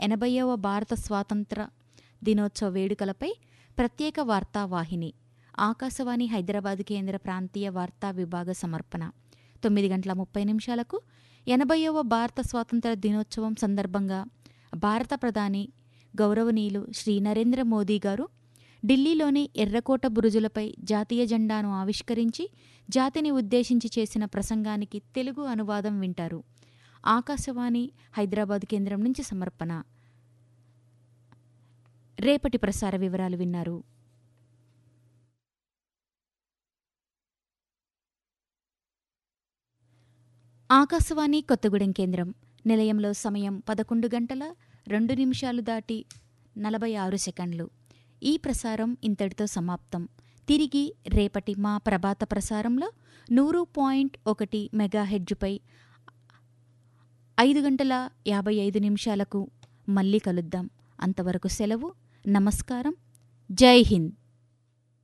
ఎనభైవ భారత స్వాతంత్ర దినోత్సవ వేడుకలపై ప్రత్యేక వార్తావాహిని ఆకాశవాణి హైదరాబాద్ కేంద్ర ప్రాంతీయ వార్తా విభాగ సమర్పణ తొమ్మిది గంటల ముప్పై నిమిషాలకు ఎనభైవ భారత స్వాతంత్ర దినోత్సవం సందర్భంగా భారత ప్రధాని గౌరవనీయులు శ్రీ నరేంద్ర మోదీ గారు ఢిల్లీలోని ఎర్రకోట బురుజులపై జాతీయ జెండాను ఆవిష్కరించి జాతిని ఉద్దేశించి చేసిన ప్రసంగానికి తెలుగు అనువాదం వింటారు ఆకాశవాణి హైదరాబాద్ కేంద్రం నుంచి సమర్పణ రేపటి ప్రసార వివరాలు విన్నారు ఆకాశవాణి కొత్తగూడెం కేంద్రం నిలయంలో సమయం పదకొండు గంటల రెండు నిమిషాలు దాటి నలభై ఆరు సెకండ్లు ఈ ప్రసారం ఇంతటితో సమాప్తం తిరిగి రేపటి మా ప్రభాత ప్రసారంలో నూరు పాయింట్ ఒకటి మెగాహెడ్జుపై ఐదు గంటల యాభై ఐదు నిమిషాలకు మళ్ళీ కలుద్దాం అంతవరకు సెలవు నమస్కారం జై హింద్